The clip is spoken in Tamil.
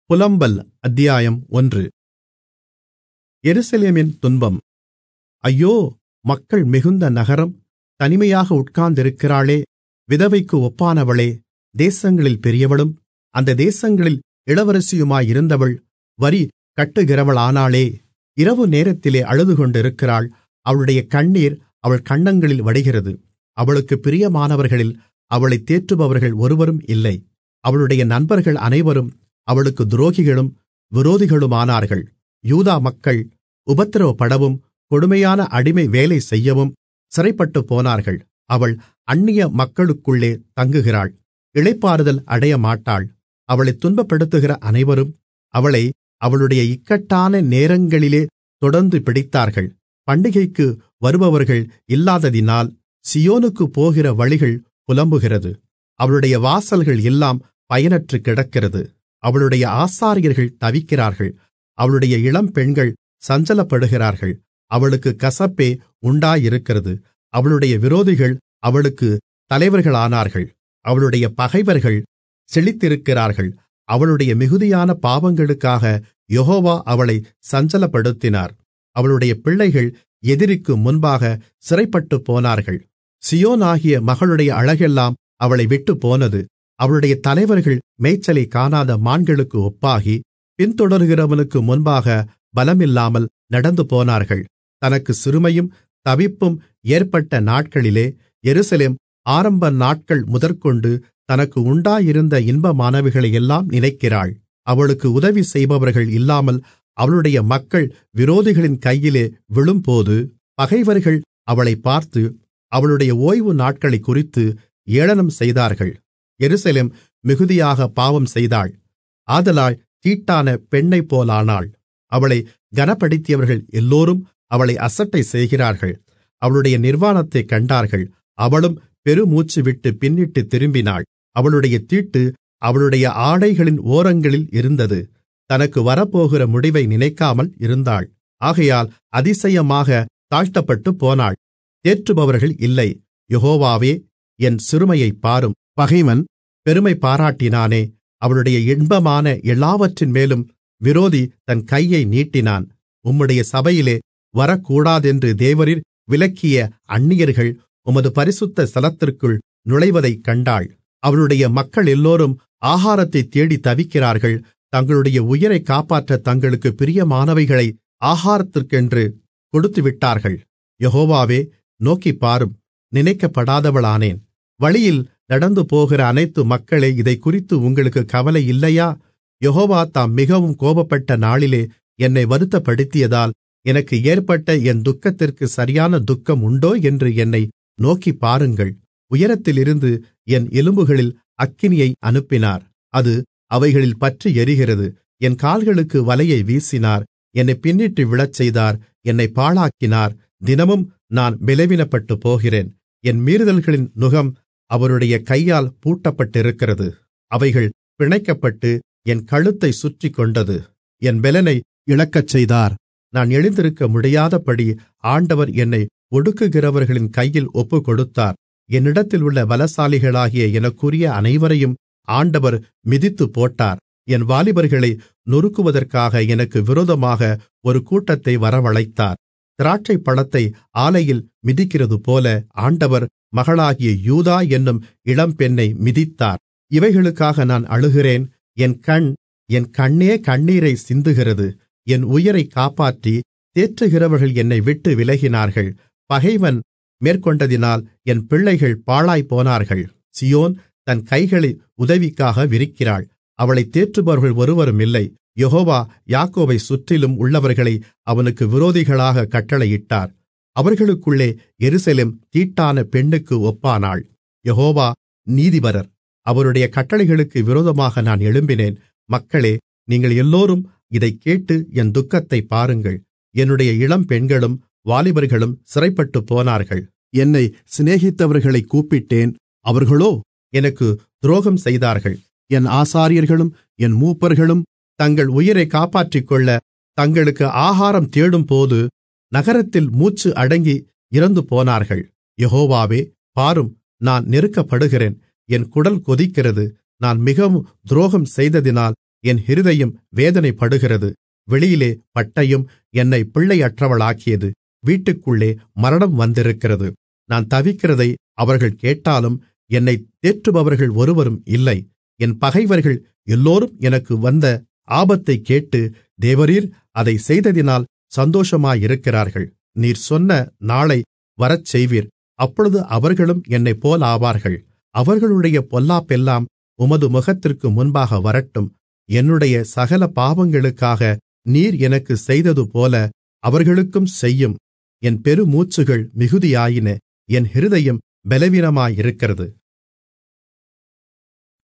புலம்பல் அத்தியாயம் ஒன்று எருசலேமின் துன்பம் ஐயோ மக்கள் மிகுந்த நகரம் தனிமையாக உட்கார்ந்திருக்கிறாளே விதவைக்கு ஒப்பானவளே தேசங்களில் பெரியவளும் அந்த தேசங்களில் இளவரசியுமாயிருந்தவள் வரி கட்டுகிறவளானாளே இரவு நேரத்திலே அழுதுகொண்டிருக்கிறாள் அவளுடைய கண்ணீர் அவள் கன்னங்களில் வடிகிறது அவளுக்கு பிரியமானவர்களில் அவளைத் தேற்றுபவர்கள் ஒருவரும் இல்லை அவளுடைய நண்பர்கள் அனைவரும் அவளுக்கு துரோகிகளும் விரோதிகளுமானார்கள் யூதா மக்கள் உபத்திரவப்படவும் கொடுமையான அடிமை வேலை செய்யவும் சிறைப்பட்டுப்போனார்கள் அவள் அந்நிய மக்களுக்குள்ளே தங்குகிறாள் இளைப்பாறுதல் அடையமாட்டாள் அவளைத் துன்பப்படுத்துகிற அனைவரும் அவளை அவளுடைய இக்கட்டான நேரங்களிலே தொடர்ந்து பிடித்தார்கள் பண்டிகைக்கு வருபவர்கள் இல்லாததினால் சீயோனுக்குப் போகிற வழிகள் புலம்புகிறது அவளுடைய வாசல்கள் எல்லாம் பயனற்று கிடக்கிறது அவளுடைய ஆசாரியர்கள் தவிக்கிறார்கள் அவளுடைய இளம்பெண்கள் சஞ்சலப்படுகிறார்கள் அவளுக்கு கசப்பே உண்டாயிருக்கிறது அவளுடைய விரோதிகள் அவளுக்கு தலைவர்களானார்கள் அவளுடைய பகைவர்கள் செழித்திருக்கிறார்கள் அவளுடைய மிகுதியான பாவங்களுக்காக யெகோவா அவளை சஞ்சலப்படுத்தினார் அவளுடைய பிள்ளைகள் எதிரிக்கு முன்பாக சிறைப்பட்டுப்போனார்கள் சியோனாகிய மகளுடைய அழகெல்லாம் அவளை விட்டுப்போனது அவளுடைய தலைவர்கள் மேய்ச்சலை காணாத மான்களுக்கு ஒப்பாகி பின்தொடர்கிறவனுக்கு முன்பாக பலமில்லாமல் நடந்து போனார்கள் தனக்கு சிறுமையும் தவிப்பும் ஏற்பட்ட நாட்களிலே எருசலேம் ஆரம்ப நாட்கள் முதற்கொண்டு தனக்கு உண்டாயிருந்த இன்பமானவைகளையெல்லாம் நினைக்கிறாள் அவளுக்கு உதவி செய்பவர்கள் இல்லாமல் அவளுடைய மக்கள் விரோதிகளின் கையிலே விழும்போது பகைவர்கள் அவளை பார்த்து அவளுடைய ஓய்வு நாட்களைக் குறித்து ஏளனம் செய்தார்கள் எருசலேம் மிகுதியாக பாவம் செய்தாள் ஆதலால் தீட்டான பெண்ணைப்போலானாள் அவளை கனப்படுத்தியவர்கள் எல்லோரும் அவளை அசட்டை செய்கிறார்கள் அவளுடைய நிர்வாணத்தைக் கண்டார்கள் அவளும் பெருமூச்சு விட்டு பின்னிட்டு திரும்பினாள் அவளுடைய தீட்டு அவளுடைய ஆடைகளின் ஓரங்களில் இருந்தது தனக்கு வரப்போகிற முடிவை நினைக்காமல் இருந்தாள் ஆகையால் அதிசயமாக தாழ்த்தப்பட்டு போனாள் தேற்றுபவர்கள் இல்லை யெகோவாவே என் சிறுமையைப் பாரும் பகைவன் பெருமை பாராட்டினானே அவளுடைய இன்பமான எல்லாவற்றின் மேலும் விரோதி தன் கையை நீட்டினான் உம்முடைய சபையிலே வரக்கூடாதென்று தேவரீர் விலக்கிய அந்நியர்கள் உமது பரிசுத்த ஸ்தலத்திற்குள் நுழைவதைக் கண்டாள் அவளுடைய மக்கள் எல்லோரும் ஆகாரத்தைத் தேடி தவிக்கிறார்கள் தங்களுடைய உயிரை காப்பாற்ற தங்களுக்கு பிரியமானவைகளை ஆகாரத்திற்கென்று கொடுத்துவிட்டார்கள் யெகோவாவே நோக்கிப் பாரும் நினைக்கப்படாதவளானேன் வழியில் நடந்து போகிற அனைத்து மக்களே இதைக்குறித்து உங்களுக்கு கவலை இல்லையா யெகோவா தாம் மிகவும் கோபப்பட்ட நாளிலே என்னை வருத்தப்படுத்தியதால் எனக்கு ஏற்பட்ட என் துக்கத்திற்கு சரியான துக்கம் உண்டோ என்று என்னை நோக்கிப் பாருங்கள் உயரத்திலிருந்து என் எலும்புகளில் அக்கினியை அனுப்பினார் அது அவைகளில் பற்றி எரிகிறது என் கால்களுக்கு வலையை வீசினார் என்னை பின்னிட்டு விழச்செய்தார் என்னை பாழாக்கினார் தினமும் நான் பலவீனப்பட்டு போகிறேன் என் மீறுதல்களின் நுகம் அவருடைய கையால் பூட்டப்பட்டிருக்கிறது அவைகள் பிணைக்கப்பட்டு என் கழுத்தை சுற்றி கொண்டது என் பெலனை இழக்கச் செய்தார் நான் எழுந்திருக்க முடியாதபடி ஆண்டவர் என்னை ஒடுக்குகிறவர்களின் கையில் ஒப்புக்கொடுத்தார் என்னிடத்தில் உள்ள பலசாலிகளாகிய எனக்குரிய அனைவரையும் ஆண்டவர் மிதித்து போட்டார் என் வாலிபர்களை நொறுக்குவதற்காக எனக்கு விரோதமாக ஒரு கூட்டத்தை வரவழைத்தார் திராட்சை பழத்தை ஆலையில் மிதிக்கிறது போல ஆண்டவர் மகளாகிய யூதா என்னும் இளம்பெண்ணை மிதித்தார் இவைகளுக்காக நான் அழுகிறேன் என் கண் என் கண்ணே கண்ணீரை சிந்துகிறது என் உயிரை காப்பாற்றி தேற்றுகிறவர்கள் என்னை விட்டு விலகினார்கள் பகைவன் மேற்கொண்டதினால் என் பிள்ளைகள் பாழாய்ப்போனார்கள் சியோன் தன் கைகளை உதவிக்காக விரிக்கிறாள் அவளை தேற்றுபவர்கள் ஒருவரும் இல்லை யெகோவா யாக்கோவை சுற்றிலும் உள்ளவர்களை அவனுக்கு விரோதிகளாக கட்டளையிட்டார் அவர்களுக்குள்ளே எருசலேம் தீட்டான பெண்ணுக்கு ஒப்பானாள் யெகோவா நீதிபரர் அவருடைய கட்டளைகளுக்கு விரோதமாக நான் எழும்பினேன் மக்களே நீங்கள் எல்லோரும் இதைக் கேட்டு என் துக்கத்தை பாருங்கள் என்னுடைய இளம் பெண்களும் வாலிபர்களும் சிறைப்பட்டு போனார்கள் என்னை சிநேகித்தவர்களை கூப்பிட்டேன் அவர்களோ எனக்கு துரோகம் செய்தார்கள் என் ஆசாரியர்களும் என் மூப்பர்களும் தங்கள் உயிரை காப்பாற்றிக்கொள்ள தங்களுக்கு ஆகாரம் தேடும்போது நகரத்தில் மூச்சு அடங்கி இறந்து போனார்கள் யெகோவாவே பாரும் நான் நெருக்கப்படுகிறேன் என் குடல் கொதிக்கிறது நான் மிகவும் துரோகம் செய்ததினால் என் இருதயம் வேதனைப்படுகிறது வெளியிலே பட்டயம் என்னை பிள்ளையற்றவளாக்கியது வீட்டுக்குள்ளே மரணம் வந்திருக்கிறது நான் தவிக்கிறதை அவர்கள் கேட்டாலும் என்னை தேற்றுபவர்கள் ஒருவரும் இல்லை என் பகைவர்கள் எல்லோரும் எனக்கு வந்த ஆபத்தைக் கேட்டு தேவரீர் அதை செய்ததினால் சந்தோஷமாயிருக்கிறார்கள் நீர் சொன்ன நாளை வரச்செய்வீர் அப்பொழுது அவர்களும் என்னைப் போலாவார்கள் அவர்களுடைய பொல்லாப்பெல்லாம் உமது முகத்திற்கு முன்பாக வரட்டும் என்னுடைய சகல பாவங்களுக்காக நீர் எனக்கு செய்ததுபோல அவர்களுக்கும் செய்யும் என் பெருமூச்சுகள் மிகுதியாயின என் இருதயம் பலவீனமாயிருக்கிறது